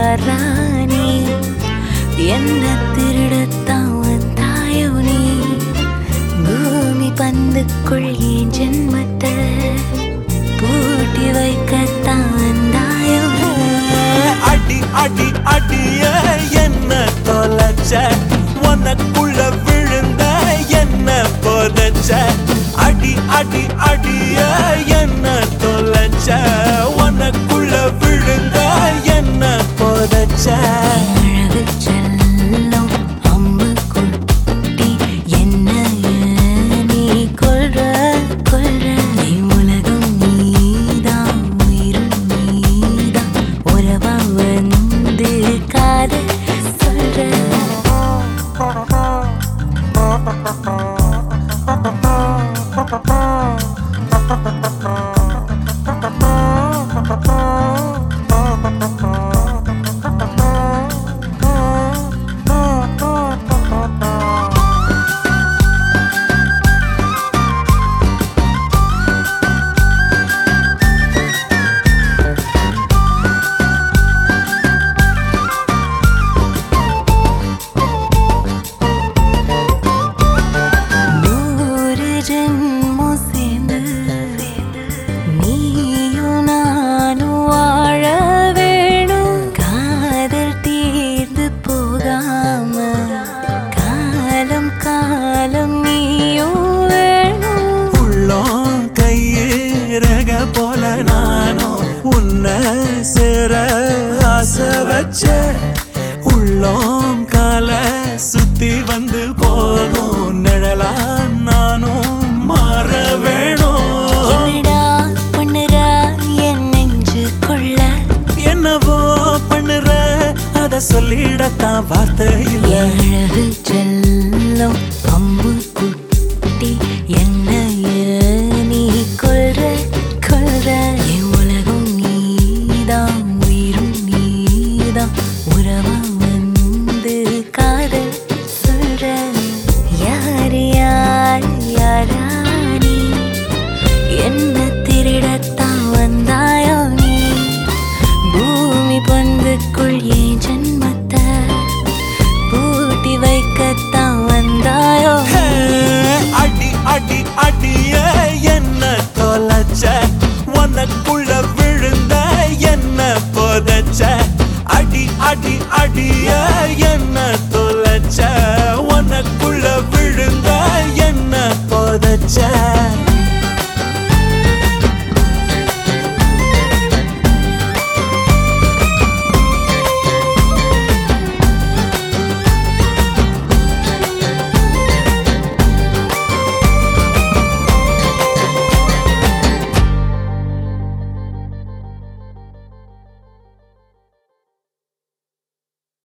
யாரானே என்ன திருடத்தான் வந்தாயோ நீ பூமி பந்துக்குள் என் ஜென்மத்தை பூட்டி வைக்கத்தான் வந்தாயோ நீ அடி அடி அடிய என்ன தொலைச்ச உனக்குள்ள விழுந்த என்ன புதைச்ச அடி அடி அடிய என்ன தொலைச்ச உனக்குள்ள விழுந்த என்ன புதைச்ச அழகு செல்லம் அம்பு குட்டி என்ன நீ கொல்ற கொல்ற நீ உலகம் நீதான் உயிரும் நீதான் உறவா வந்து காதல் சொல்ற நூறு ஜென்மம் சேர்ந்து நீயும் நானும் வாழ வேணும் காதல் தீர்ந்து போகாம காலம் காலம் நீயும் வேணும் உள்ளம் கையிறக போல நானும் உன்னை சேர ஆசை வச்ச உள்ளம் கால சுத்தி வந்து போகும் நிழலா நானும் மாற வேணும் என்னடா பண்ணுற என் நெஞ்சு கொள்ள என்னவோ பண்ணுற அத சொல்லிடத்தான் வார்த்தை இல்ல அழகு செல்லம் அம்பு குட்டி என்ன நீ கொல்ற கொல்ற என் உலகம் நீதான் உயிரும் நீதான் உறவா வந்து காதல் சொல்ற யார் யார் யாரானி என்ன திருடத்தான் வந்தாயோ நீ பூமி பந்துக்குள் என் ஜென்மத்தை பூட்டி வைக்கத்தான் வந்தாயோ ஹே, அடி அடி அடிய என்ன தொலைச்ச உனக்குள்ள விழுந்த என்ன புதைச்ச அடி அடி அடிய என்ன தொலைச்ச உனக்குள்ள விழுந்த என்ன புதைச்ச